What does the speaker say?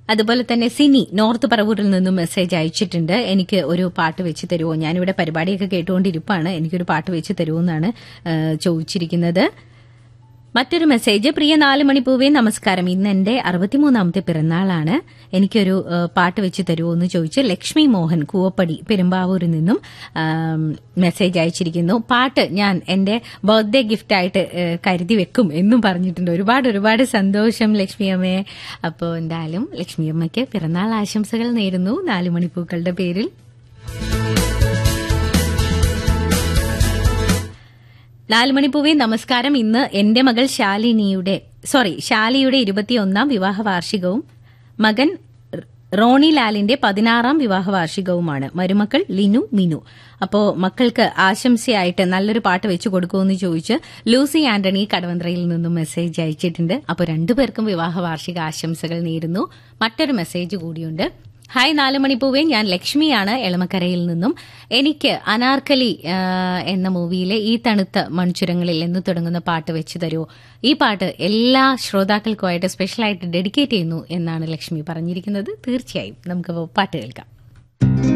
അതുപോലെ തന്നെ സിനി നോർത്ത് പറവൂരിൽ നിന്നും മെസ്സേജ് അയച്ചിട്ടുണ്ട് എനിക്ക് ഒരു പാട്ട് വെച്ച് തരുമോ ഞാനിവിടെ പരിപാടിയൊക്കെ കേട്ടുകൊണ്ടിരിപ്പാണ് എനിക്കൊരു പാട്ട് വെച്ച് തരുമോ എന്നാണ് ആ, ചോദിച്ചിരിക്കുന്നത് മറ്റൊരു മെസ്സേജ് പ്രിയ നാല് മണിപ്പൂവേ നമസ്കാരം ഇന്ന് എന്റെ അറുപത്തിമൂന്നാമത്തെ പിറന്നാളാണ് എനിക്കൊരു ആ, പാട്ട് വെച്ച് തരുമോ എന്ന് ചോദിച്ച് ലക്ഷ്മി മോഹൻ കൂവപ്പടി പെരുമ്പാവൂരിൽ നിന്നും ആം, മെസ്സേജ് അയച്ചിരിക്കുന്നു പാട്ട് ഞാൻ എന്റെ ബർത്ത്ഡേ ഗിഫ്റ്റ് ആയിട്ട് ആ, കരുതി വെക്കും എന്നും പറഞ്ഞിട്ടുണ്ട് ഒരുപാട് ഒരുപാട് സന്തോഷം ലക്ഷ്മി അമ്മയെ അപ്പോൾ എന്തായാലും ലക്ഷ്മി അമ്മയ്ക്ക് പിറന്നാൾ ആശംസകൾ നേരുന്നു നാല് മണിപ്പൂക്കളുടെ പേരിൽ നാലുമണിപ്പൂവേ നമസ്കാരം ഇന്ന് എന്റെ മകൾ ശാലിനിയുടെ സോറി ശാലിയുടെ ഇരുപത്തിയൊന്നാം വിവാഹ വാർഷികവും മകൻ റോണി ലാലിന്റെ പതിനാറാം വിവാഹ വാർഷികവുമാണ് മരുമക്കൾ ലിനു മിനു അപ്പോ മക്കൾക്ക് ആശംസയായിട്ട് നല്ലൊരു പാട്ട് വെച്ചു കൊടുക്കുമെന്ന് ചോദിച്ച് ലൂസി ആന്റണി കടവന്ത്രയിൽ നിന്നും മെസ്സേജ് അയച്ചിട്ടുണ്ട് അപ്പോൾ രണ്ടുപേർക്കും വിവാഹ വാർഷിക ആശംസകൾ നേരുന്നു മറ്റൊരു മെസ്സേജ് കൂടിയുണ്ട് ഹായ് നാലുമണിപ്പൂവേ ഞാൻ ലക്ഷ്മിയാണ് എളമക്കരയിൽ നിന്നും എനിക്ക് അനാർക്കലി ആ, എന്ന മൂവിയിലെ ഈ തണുത്ത മൺചുരങ്ങളിൽ എന്ന് തുടങ്ങുന്ന പാട്ട് വെച്ച് തരുമോ ഈ പാട്ട് എല്ലാ ശ്രോതാക്കൾക്കുമായിട്ട് സ്പെഷ്യലായിട്ട് ഡെഡിക്കേറ്റ് ചെയ്യുന്നു എന്നാണ് ലക്ഷ്മി പറഞ്ഞിരിക്കുന്നത് തീർച്ചയായും നമുക്ക് പാട്ട് കേൾക്കാം